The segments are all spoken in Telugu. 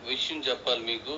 విషయం చెప్పాలి మీకు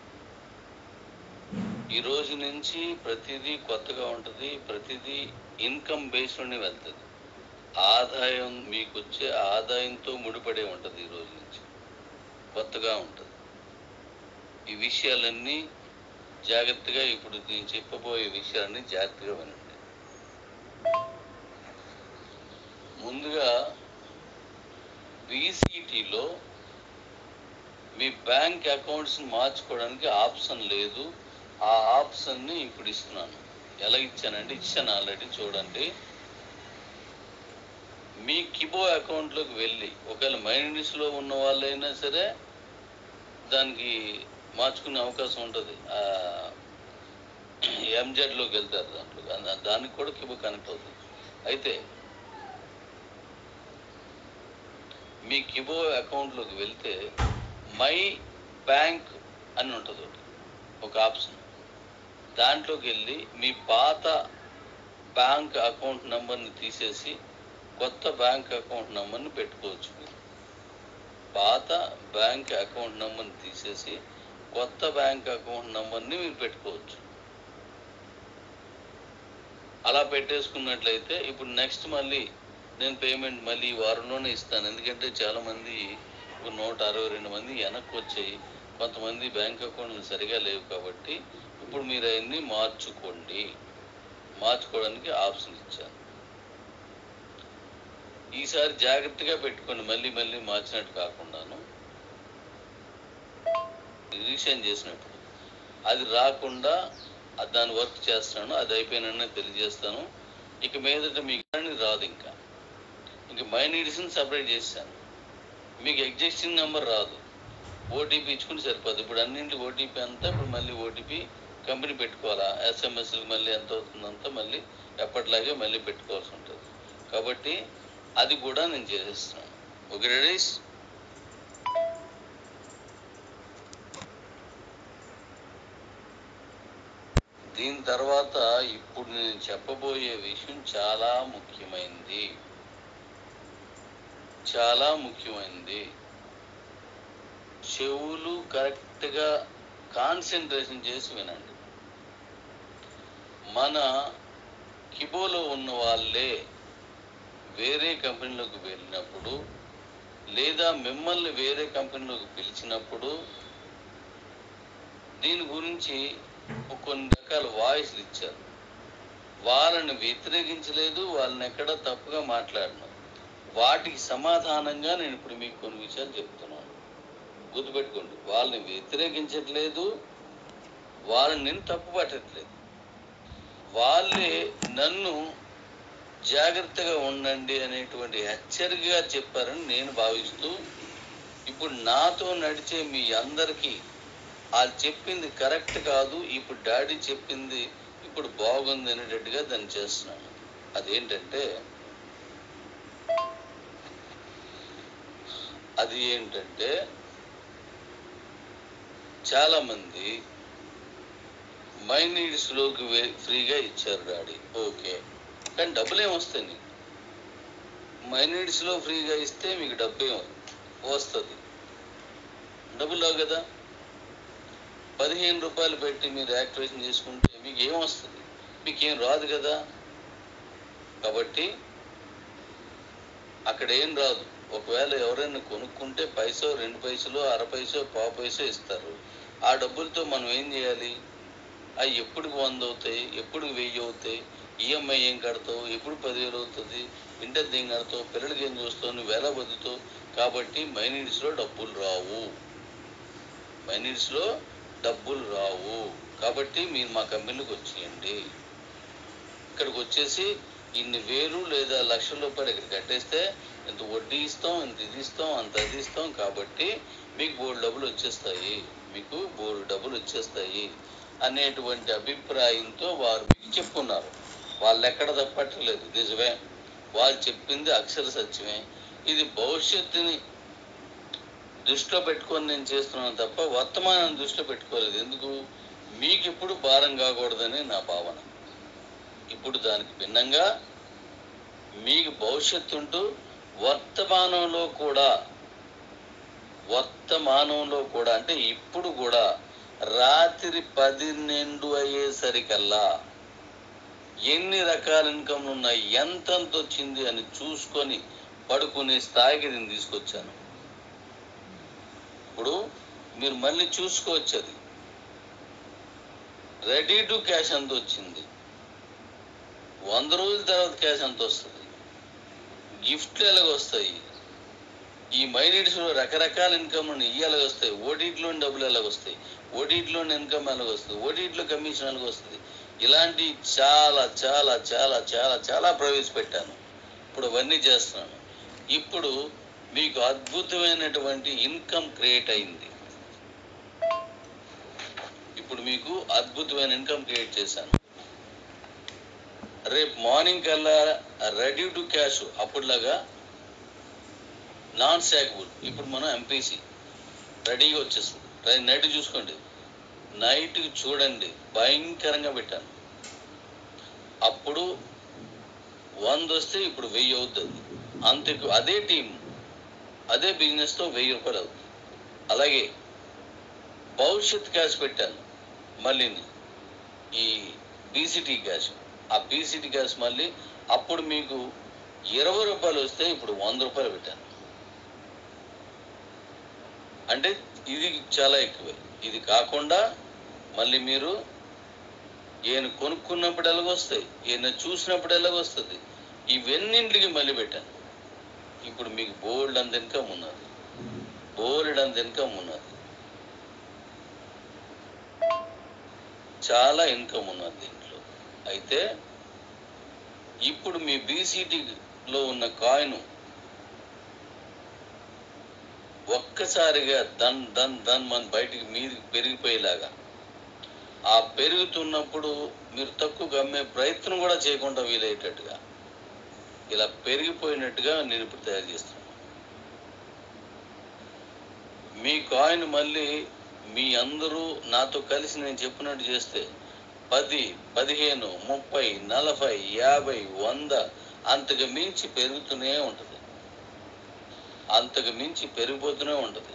ఈ రోజు నుంచి ప్రతిదీ కొత్తగా ఉంటుంది ప్రతిదీ ఇన్కమ్ బేస్డ్లోనే వెళ్తుంది ఆదాయం మీకు వచ్చే ఆదాయంతో ముడిపడే ఉంటుంది ఈ రోజు నుంచి కొత్తగా ఉంటుంది ఈ విషయాలన్నీ జాగ్రత్తగా ఇప్పుడు నేను చెప్పబోయే విషయాలన్నీ జాగ్రత్తగా వినండి ముందుగా బీసీటీలో మీ బ్యాంక్ అకౌంట్స్ మార్చుకోవడానికి ఆప్షన్ లేదు ఆ ఆప్షన్ని ఇప్పుడు ఇస్తున్నాను ఎలా ఇచ్చానంటే ఇచ్చాను ఆల్రెడీ చూడండి మీ కిబో అకౌంట్లోకి వెళ్ళి ఒకవేళ మైనస్లో ఉన్న వాళ్ళైనా సరే దానికి మార్చుకునే అవకాశం ఉంటుంది ఎంజెడ్లోకి వెళ్తారు దాంట్లో దా- దానికి కూడా కిబో కనెక్ట్ అవుతుంది అయితే మీ కిబో అకౌంట్లోకి వెళ్తే మై బ్యాంక్ అని ఉంటుంది ఒకటి ఒక ఆప్షన్ దాంట్లోకి వెళ్ళి మీ పాత బ్యాంక్ అకౌంట్ నెంబర్ని తీసేసి కొత్త బ్యాంక్ అకౌంట్ నెంబర్ని పెట్టుకోవచ్చు మీరు పాత బ్యాంక్ అకౌంట్ నెంబర్ని తీసేసి కొత్త బ్యాంక్ అకౌంట్ నెంబర్ని మీరు పెట్టుకోవచ్చు అలా పెట్టేసుకున్నట్లయితే ఇప్పుడు నెక్స్ట్ మళ్ళీ నేను పేమెంట్ మళ్ళీ ఈ వారంలోనే ఇస్తాను ఎందుకంటే చాలా మంది ఇప్పుడు నూట అరవై రెండు మంది వెనక్కి వచ్చాయి కొంతమంది బ్యాంక్ అకౌంట్లు సరిగా లేవు కాబట్టి ఇప్పుడు మీరు అవన్నీ మార్చుకోండి మార్చుకోవడానికి ఆప్షన్ ఇచ్చాను ఈసారి జాగ్రత్తగా పెట్టుకోండి మళ్ళీ మళ్ళీ మార్చినట్టు కాకుండాను రీసైన్ చేసినప్పుడు అది రాకుండా ఆ దాని వర్క్ చేస్తాను అది అయిపోయిన తెలియజేస్తాను ఇక మీదట మీకు కానీ రాదు ఇంకా ఇంక మై నీడ్స్ని సపరేట్ చేశాను మీకు ఎగ్జిస్టింగ్ నెంబర్ రాదు ఓటీపీ ఇచ్చుకుని సరిపోదు ఇప్పుడు అన్నింటి ఓటీపీ అంతా ఇప్పుడు మళ్ళీ ఓటీపీ కంపెనీ పెట్టుకోవాలా ఎస్ఎంఎస్కి మళ్ళీ ఎంత అవుతుందంతా మళ్ళీ ఎప్పటిలాగే మళ్ళీ పెట్టుకోవాల్సి ఉంటుంది కాబట్టి అది కూడా నేను చేసేస్తున్నాను ఓకే రెడీస్ దీని తర్వాత ఇప్పుడు నేను చెప్పబోయే విషయం చాలా ముఖ్యమైనది చాలా ముఖ్యమైనది చెవులు కరెక్ట్గా కాన్సన్ట్రేషన్ చేసి వినండి మన కిబోలో ఉన్న వాళ్ళే వేరే కంపెనీలోకి వెళ్ళినప్పుడు లేదా మిమ్మల్ని వేరే కంపెనీలోకి పిలిచినప్పుడు దీని గురించి కొన్ని రకాల వాయిస్లు ఇచ్చారు వాళ్ళని వ్యతిరేకించలేదు వాళ్ళని ఎక్కడ తప్పుగా మాట్లాడను వాటికి సమాధానంగా నేను ఇప్పుడు మీకు కొన్ని విషయాలు చెప్తున్నాను గుర్తుపెట్టుకోండి వాళ్ళని వ్యతిరేకించట్లేదు వాళ్ళని నేను తప్పు పట్టట్లేదు వాళ్ళే నన్ను జాగ్రత్తగా ఉండండి అనేటువంటి హెచ్చరికగా చెప్పారని నేను భావిస్తూ ఇప్పుడు నాతో నడిచే మీ అందరికీ వాళ్ళు చెప్పింది కరెక్ట్ కాదు ఇప్పుడు డాడీ చెప్పింది ఇప్పుడు బాగుంది అనేటట్టుగా దాన్ని చేస్తున్నాను అదేంటంటే అది ఏంటంటే చాలామంది మై నీడ్స్లోకి ఫ్రీగా ఇచ్చారు డాడీ ఓకే కానీ డబ్బులు ఏమొస్తాయి నీకు మై నీడ్స్లో ఫ్రీగా ఇస్తే మీకు డబ్బు ఏం వస్తుంది డబ్బులు రావు కదా పదిహేను రూపాయలు పెట్టి మీరు యాక్టివేషన్ చేసుకుంటే మీకు ఏం వస్తుంది మీకు ఏం రాదు కదా కాబట్టి అక్కడ ఏం రాదు ఒకవేళ ఎవరైనా కొనుక్కుంటే పైసో రెండు పైసలు అర పైసో పా పైసో ఇస్తారు ఆ డబ్బులతో మనం ఏం చేయాలి అవి ఎప్పుడు వంద అవుతాయి ఎప్పుడు వెయ్యి అవుతాయి ఈఎంఐ ఏం కడతావు ఎప్పుడు పదివేలు అవుతుంది ఇంటర్ ఏం కడతావు పిల్లలకి ఏం చూస్తావు నువ్వు ఎలా బతుకుతావు కాబట్టి మైనీడ్స్లో డబ్బులు రావు మైనీడ్స్లో డబ్బులు రావు కాబట్టి మీరు మా కంపెనీకి వచ్చేయండి ఇక్కడికి వచ్చేసి ఇన్ని వేలు లేదా లక్షల రూపాయలు ఇక్కడ కట్టేస్తే ఇంత వడ్డీ ఇస్తాం ఇంత ఇది ఇస్తాం అంత అది ఇస్తాం కాబట్టి మీకు బోర్డు డబ్బులు వచ్చేస్తాయి మీకు బోర్డు డబ్బులు వచ్చేస్తాయి అనేటువంటి అభిప్రాయంతో వారు మీకు చెప్పుకున్నారు వాళ్ళు ఎక్కడ తప్పట్లేదు నిజమే వాళ్ళు చెప్పింది అక్షర సత్యమే ఇది భవిష్యత్తుని దృష్టిలో పెట్టుకొని నేను చేస్తున్నాను తప్ప వర్తమానాన్ని దృష్టిలో పెట్టుకోలేదు ఎందుకు మీకు ఇప్పుడు భారం కాకూడదని నా భావన ఇప్పుడు దానికి భిన్నంగా మీకు భవిష్యత్తు ఉంటూ వర్తమానంలో కూడా వర్తమానంలో కూడా అంటే ఇప్పుడు కూడా రాత్రి పన్నెండు అయ్యేసరికల్లా ఎన్ని రకాల ఇన్కమ్లు ఉన్నాయి ఎంతెంత వచ్చింది అని చూసుకొని పడుకునే స్థాయికి నేను తీసుకొచ్చాను ఇప్పుడు మీరు మళ్ళీ చూసుకోవచ్చు అది రెడీ టు క్యాష్ ఎంత వచ్చింది వంద రోజుల తర్వాత క్యాష్ ఎంత వస్తుంది గిఫ్ట్లు ఎలాగొస్తాయి ఈ మైనిట్స్లో రకరకాల ఇన్కమ్ ఎలాగ వస్తాయి ఓటీటీలో డబ్బులు ఎలాగొస్తాయి ఓటీటీలో ఇన్కమ్ ఎలాగొస్తుంది ఓటీటీలో కమిషన్ ఎలాగొస్తుంది ఇలాంటి చాలా చాలా చాలా చాలా చాలా ప్రవేశపెట్టాను ఇప్పుడు అవన్నీ చేస్తున్నాను ఇప్పుడు మీకు అద్భుతమైనటువంటి ఇన్కమ్ క్రియేట్ అయింది ఇప్పుడు మీకు అద్భుతమైన ఇన్కమ్ క్రియేట్ చేశాను రేపు మార్నింగ్ కల్లా రెడీ టు క్యాష్ అప్పుడులాగా నాన్ సాకబుల్ ఇప్పుడు మనం ఎంపీసీ రెడీగా వచ్చేస్తుంది నైట్ చూసుకోండి నైట్ చూడండి భయంకరంగా పెట్టాను అప్పుడు వంద వస్తే ఇప్పుడు వెయ్యి అవుతుంది అంత ఎక్కువ అదే టీం అదే బిజినెస్తో వెయ్యి రూపాయలు అవుతుంది అలాగే భవిష్యత్ క్యాష్ పెట్టాను మళ్ళీ ఈ బీసీటీ క్యాష్ ఆ బీసీటీ క్యాష్ మళ్ళీ అప్పుడు మీకు ఇరవై రూపాయలు వస్తే ఇప్పుడు వంద రూపాయలు పెట్టాను అంటే ఇది చాలా ఎక్కువే ఇది కాకుండా మళ్ళీ మీరు ఈయన కొనుక్కున్నప్పుడు ఎలాగొస్తాయి ఈయన చూసినప్పుడు ఎలాగొస్తుంది ఇవన్నింటికి మళ్ళీ పెట్టాను ఇప్పుడు మీకు బోల్డ్ అంత ఇన్కమ్ ఉన్నది బోల్డ్ అంత ఇన్కమ్ ఉన్నది చాలా ఇన్కమ్ ఉన్నది దీంట్లో అయితే ఇప్పుడు మీ బీసీటీలో ఉన్న కాయిన్ ఒక్కసారిగా దన్ దన్ దన్ మన బయటికి మీదికి పెరిగిపోయేలాగా ఆ పెరుగుతున్నప్పుడు మీరు తక్కువ అమ్మే ప్రయత్నం కూడా చేయకుండా వీలయ్యేటట్టుగా ఇలా పెరిగిపోయినట్టుగా నేను ఇప్పుడు తయారు చేస్తున్నాను మీ కాయిన్ మళ్ళీ మీ అందరూ నాతో కలిసి నేను చెప్పినట్టు చేస్తే పది పదిహేను ముప్పై నలభై యాభై వంద అంతకు మించి పెరుగుతూనే ఉంటుంది అంతకు మించి పెరిగిపోతూనే ఉంటుంది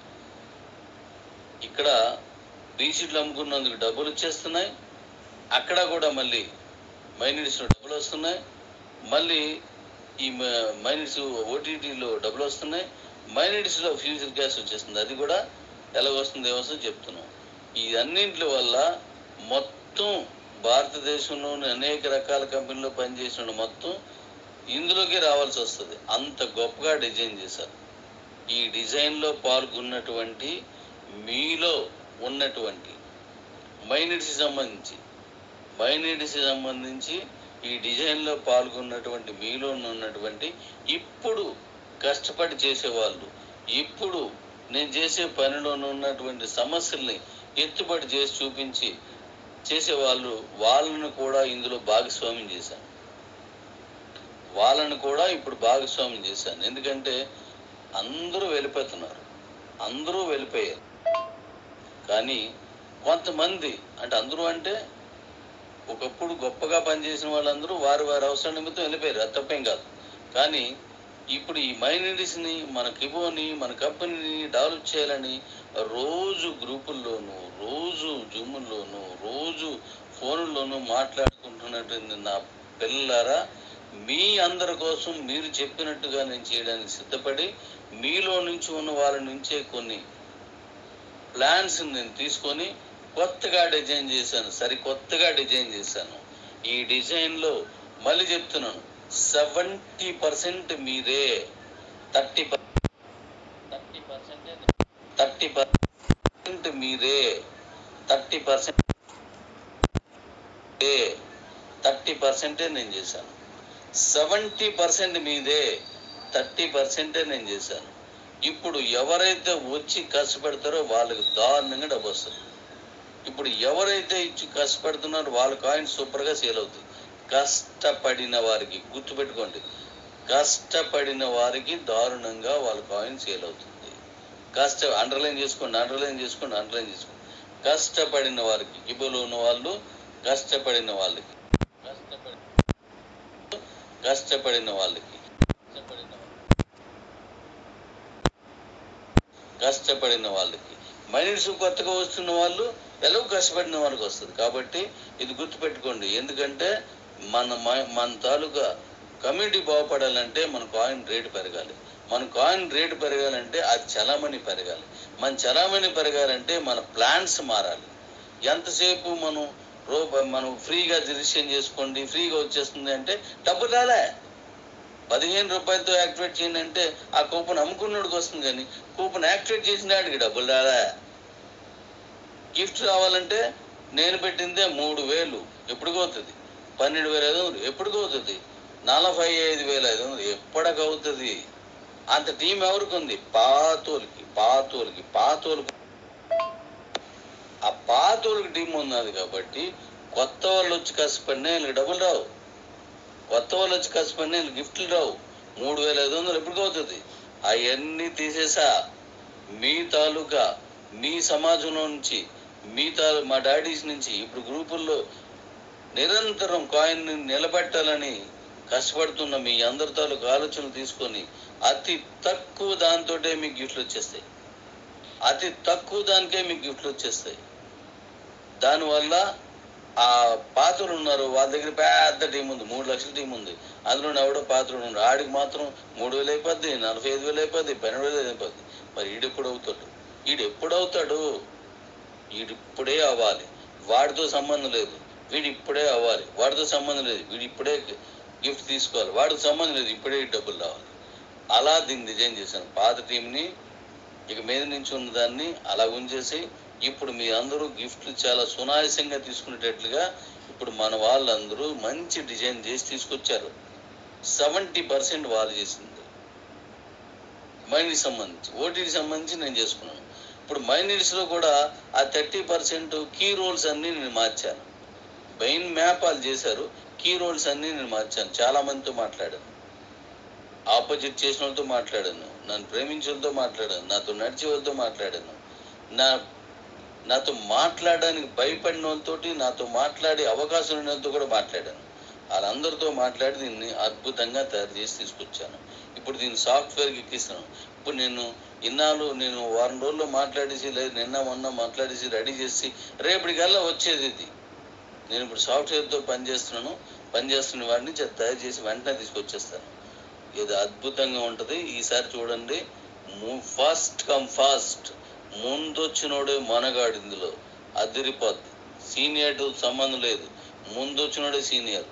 ఇక్కడ బీసీట్లు అమ్ముకున్నందుకు డబ్బులు వచ్చేస్తున్నాయి అక్కడ కూడా మళ్ళీ మైనిట్స్లో డబ్బులు వస్తున్నాయి మళ్ళీ ఈ మైనిట్స్ ఓటీటీలో డబ్బులు వస్తున్నాయి మైనిట్స్లో ఫ్యూచర్ గ్యాస్ వచ్చేస్తుంది అది కూడా ఎలా వస్తుంది ఏమొస్తుందో చెప్తున్నాం ఈ అన్నింటి వల్ల మొత్తం భారతదేశంలోని అనేక రకాల కంపెనీలో పనిచేసిన మొత్తం ఇందులోకి రావాల్సి వస్తుంది అంత గొప్పగా డిజైన్ చేశారు ఈ డిజైన్లో పాల్గొన్నటువంటి మీలో ఉన్నటువంటి మైనిట్స్కి సంబంధించి మైనిట్స్కి సంబంధించి ఈ డిజైన్లో పాల్గొన్నటువంటి మీలో ఉన్నటువంటి ఇప్పుడు కష్టపడి చేసేవాళ్ళు ఇప్పుడు నేను చేసే పనిలో ఉన్నటువంటి సమస్యల్ని ఎత్తుపడి చేసి చూపించి చేసేవాళ్ళు వాళ్ళను కూడా ఇందులో భాగస్వామ్యం చేశాను వాళ్ళని కూడా ఇప్పుడు భాగస్వామ్యం చేశాను ఎందుకంటే అందరూ వెళ్ళిపోతున్నారు అందరూ వెళ్ళిపోయారు కానీ కొంతమంది అంటే అందరూ అంటే ఒకప్పుడు గొప్పగా పనిచేసిన వాళ్ళందరూ వారి వారి అవసరం నిమిత్తం వెళ్ళిపోయారు అది తప్పేం కాదు కానీ ఇప్పుడు ఈ మైనారిటీస్ని మన కిబోని మన కంపెనీని డెవలప్ చేయాలని రోజు గ్రూపుల్లోనూ రోజు జూముల్లోనూ రోజు ఫోన్లోనూ మాట్లాడుకుంటున్నటువంటి నా పిల్లలారా మీ అందరి కోసం మీరు చెప్పినట్టుగా నేను చేయడానికి సిద్ధపడి మీలో నుంచి ఉన్న వాళ్ళ నుంచే కొన్ని ప్లాన్స్ నేను తీసుకొని కొత్తగా డిజైన్ చేశాను సరి కొత్తగా డిజైన్ చేశాను ఈ డిజైన్లో మళ్ళీ చెప్తున్నాను సెవెంటీ పర్సెంట్ మీరే thirty thirty percent thirty percent మీరే థర్టీ పర్సెంట్ థర్టీ పర్సెంటే నేను చేశాను సెవెంటీ పర్సెంట్ మీదే థర్టీ పర్సెంటే నేను చేశాను ఇప్పుడు ఎవరైతే వచ్చి కష్టపడతారో వాళ్ళకి దారుణంగా డబ్బు వస్తుంది ఇప్పుడు ఎవరైతే ఇచ్చి కష్టపడుతున్నారో వాళ్ళ కాయిన్స్ సూపర్గా సేల్ అవుతాయి కష్టపడిన వారికి గుర్తుపెట్టుకోండి కష్టపడిన వారికి దారుణంగా వాళ్ళ కాయిన్ సేల్ అవుతుంది కష్ట అండర్లైన్ చేసుకోండి అండర్లైన్ చేసుకోండి అండర్లైన్ చేసుకోండి కష్టపడిన వారికి ఇబులో ఉన్న వాళ్ళు కష్టపడిన వాళ్ళకి కష్టపడి కష్టపడిన వాళ్ళకి కష్టపడిన కష్టపడిన వాళ్ళకి మైనర్స్ కొత్తగా వస్తున్న వాళ్ళు ఎలాగో కష్టపడిన వాళ్ళకి వస్తుంది కాబట్టి ఇది గుర్తుపెట్టుకోండి ఎందుకంటే మన మ- మన తాలూకా కమ్యూనిటీ బాగుపడాలంటే మన కాయిన్ రేటు పెరగాలి మన కాయిన్ రేటు పెరగాలంటే అది చలామణి పెరగాలి మన చలామణి పెరగాలంటే మన ప్లాన్స్ మారాలి ఎంతసేపు మనం రూ మనం ఫ్రీగా రిజిస్ట్రేషన్ చేసుకోండి ఫ్రీగా వచ్చేస్తుంది అంటే డబ్బు రాలే పదిహేను రూపాయలతో యాక్టివేట్ చేయండి అంటే ఆ కూపన్ అమ్ముకున్నోడికి వస్తుంది కానీ కూపన్ యాక్టివేట్ చేసిన వాడికి డబ్బులు రాలే గిఫ్ట్ రావాలంటే నేను పెట్టిందే మూడు వేలు ఎప్పుడు అవుతుంది పన్నెండు వేల ఐదు వందలు ఎప్పుడు అవుతుంది నలభై ఐదు వేల ఐదు వందలు ఎప్పటికవుతుంది అంత టీం ఎవరికి ఉంది పాతోలికి పాతోలికి పాతోలికి ఆ పాతోలికి టీం ఉన్నది కాబట్టి కొత్త వాళ్ళు వచ్చి కష్టపడినా వీళ్ళకి డబ్బులు రావు కొత్త వాళ్ళు వచ్చి కష్టపడినా వీళ్ళకి గిఫ్ట్లు రావు మూడు వేల ఐదు వందలు ఎప్పుడు అవుతుంది అవన్నీ తీసేసా మీ తాలూకా మీ సమాజంలో నుంచి మీ తాలూ మా డాడీస్ నుంచి ఇప్పుడు గ్రూపుల్లో నిరంతరం కాయిన్ నిలబెట్టాలని కష్టపడుతున్న మీ అందరి తాలూకు ఆలోచనలు తీసుకొని అతి తక్కువ దాంతోటే మీకు గిఫ్ట్లు వచ్చేస్తాయి అతి తక్కువ దానికే మీకు గిఫ్ట్లు వచ్చేస్తాయి దానివల్ల ఆ పాత్రలు ఉన్నారు వాళ్ళ దగ్గర పెద్ద టీం ఉంది మూడు లక్షల టీం ఉంది అందులో ఎవడో పాత్రలు ఉన్నారు ఆడికి మాత్రం మూడు వేలు అయిపోద్ది నలభై ఐదు వేలు అయిపోద్ది పన్నెండు వేలు అయిపోద్ది మరి ఈడెప్పుడు అవుతాడు ఈడు ఎప్పుడు అవుతాడు వీడు ఇప్పుడే అవ్వాలి వాడితో సంబంధం లేదు వీడు ఇప్పుడే అవ్వాలి వాడితో సంబంధం లేదు వీడు ఇప్పుడే గిఫ్ట్ తీసుకోవాలి వాడికి సంబంధం లేదు ఇప్పుడే ఈ డబ్బులు రావాలి అలా దీన్ని డిజైన్ చేశాను పాత టీంని ఇక మీద నుంచి ఉన్న దాన్ని అలా ఉంచేసి ఇప్పుడు మీ అందరూ గిఫ్ట్లు చాలా సునాయాసంగా తీసుకునేటట్లుగా ఇప్పుడు మన వాళ్ళందరూ మంచి డిజైన్ చేసి తీసుకొచ్చారు సెవెంటీ పర్సెంట్ వాళ్ళు చేసింది మైనీకి సంబంధించి ఓటీకి సంబంధించి నేను చేసుకున్నాను ఇప్పుడు మైనీస్లో కూడా ఆ థర్టీ పర్సెంట్ కీ రోల్స్ అన్నీ నేను మార్చాను మెయిన్ మ్యాప్ వాళ్ళు చేశారు కీ రోల్స్ అన్నీ నేను మార్చాను చాలా మందితో మాట్లాడాను ఆపోజిట్ చేసిన వాళ్ళతో మాట్లాడాను నన్ను ప్రేమించే వాళ్ళతో మాట్లాడాను నాతో నడిచే వాళ్ళతో మాట్లాడాను నా నాతో మాట్లాడడానికి భయపడిన వాళ్ళతోటి నాతో మాట్లాడే అవకాశం ఉన్న వాళ్ళతో కూడా మాట్లాడాను వాళ్ళందరితో మాట్లాడి దీన్ని అద్భుతంగా తయారు చేసి తీసుకొచ్చాను ఇప్పుడు దీన్ని సాఫ్ట్వేర్కి ఎక్కిస్తాను ఇప్పుడు నేను ఇన్నాళ్ళు నేను వారం రోజుల్లో మాట్లాడేసి లేదు నిన్న మొన్న మాట్లాడేసి రెడీ చేసి రేపటికల్లా వచ్చేది ఇది నేను ఇప్పుడు సాఫ్ట్వేర్తో పనిచేస్తున్నాను పనిచేస్తున్న వాడిని చే- తయారు చేసి వెంటనే తీసుకొచ్చేస్తాను ఇది అద్భుతంగా ఉంటుంది ఈసారి చూడండి ఫాస్ట్ కమ్ ఫాస్ట్ ముందొచ్చినోడే మనగాడు ఇందులో అదిరిపోద్ది సీనియర్ టు సంబంధం లేదు ముందొచ్చినోడే సీనియర్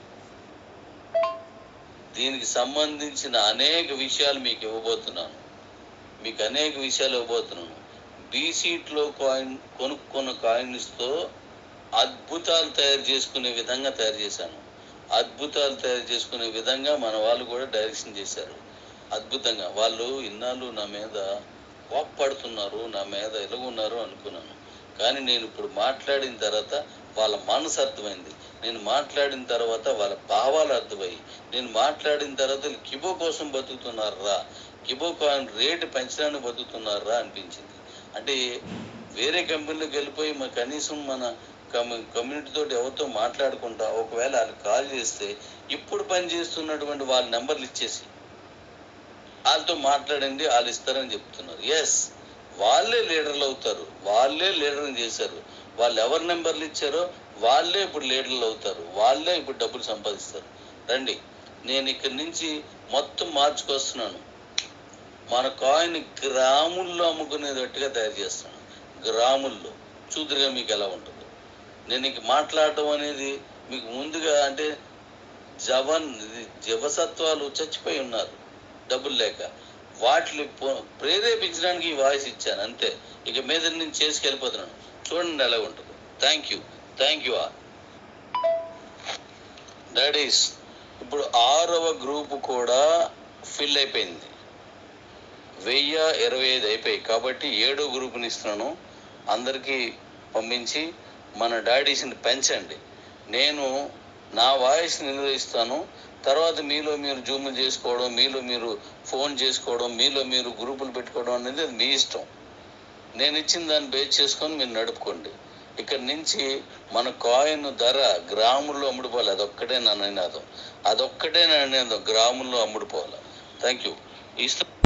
దీనికి సంబంధించిన అనేక విషయాలు మీకు ఇవ్వబోతున్నాను మీకు అనేక విషయాలు ఇవ్వబోతున్నాను బీసీట్లో కాయిన్ కొనుక్కున్న కాయిన్స్తో అద్భుతాలు తయారు చేసుకునే విధంగా తయారు చేశాను అద్భుతాలు తయారు చేసుకునే విధంగా మన వాళ్ళు కూడా డైరెక్షన్ చేశారు అద్భుతంగా వాళ్ళు ఇన్నాళ్ళు నా మీద కోప్పడుతున్నారు నా మీద ఎలుగున్నారు అనుకున్నాను కానీ నేను ఇప్పుడు మాట్లాడిన తర్వాత వాళ్ళ మనసు అర్థమైంది నేను మాట్లాడిన తర్వాత వాళ్ళ భావాలు అర్థమయ్యి నేను మాట్లాడిన తర్వాత వీళ్ళు కిబో కోసం బతుకుతున్నారా కిబో కాయిన్ రేటు పెంచడానికి బతుకుతున్నారా అనిపించింది అంటే వేరే కంపెనీలోకి వెళ్ళిపోయి మా కనీసం మన కమ్యూ కమ్యూనిటీ తోటి ఎవరితో మాట్లాడుకుంటా ఒకవేళ వాళ్ళు కాల్ చేస్తే ఇప్పుడు పని చేస్తున్నటువంటి వాళ్ళ నెంబర్లు ఇచ్చేసి వాళ్ళతో మాట్లాడండి వాళ్ళు ఇస్తారని చెప్తున్నారు ఎస్ వాళ్ళే లీడర్లు అవుతారు వాళ్ళే లీడర్ని చేశారు వాళ్ళు ఎవరి నెంబర్లు ఇచ్చారో వాళ్ళే ఇప్పుడు లీడర్లు అవుతారు వాళ్ళే ఇప్పుడు డబ్బులు సంపాదిస్తారు రండి నేను ఇక్కడి నుంచి మొత్తం మార్చుకొస్తున్నాను మన కాయిన్ గ్రాముల్లో అమ్ముకునేటట్టుగా తయారు చేస్తున్నాను గ్రాముల్లో చూదురుగా మీకు ఎలా ఉంటుందో నేను ఇంక మాట్లాడటం అనేది మీకు ముందుగా అంటే జవన్ ఇది జవసత్వాలు చచ్చిపోయి ఉన్నారు డబ్బులు లేక వాటిని పో- ప్రేరేపించడానికి ఈ వాయిస్ ఇచ్చాను అంతే ఇక మీద నేను చేసుకెళ్ళిపోతున్నాను చూడండి ఎలా ఉంటుందో thank you thank you all daddies ఇప్పుడు ఆరవ గ్రూప్ కూడా ఫిల్ అయిపోయింది వెయ్యి ఇరవై ఐదు అయిపోయాయి కాబట్టి ఏడో గ్రూప్ని ఇస్తున్నాను అందరికీ పంపించి మన డాడీస్ని పెంచండి నేను నా వాయిస్ని నిర్వహిస్తాను తర్వాత మీలో మీరు జూమ్ చేసుకోవడం మీలో మీరు ఫోన్ చేసుకోవడం మీలో మీరు గ్రూపులు పెట్టుకోవడం అనేది అది మీ ఇష్టం నేను ఇచ్చిన దాన్ని బేస్ చేసుకొని మీరు నడుపుకోండి ఇక్కడ నుంచి మన కాయిన్ ధర గ్రాముల్లో అమ్ముడుపోవాలి అదొక్కటే నా నినాదం అదొక్కటే నా నినాదం గ్రాముల్లో అమ్ముడుపోవాలి థ్యాంక్ యూ ఇష్టం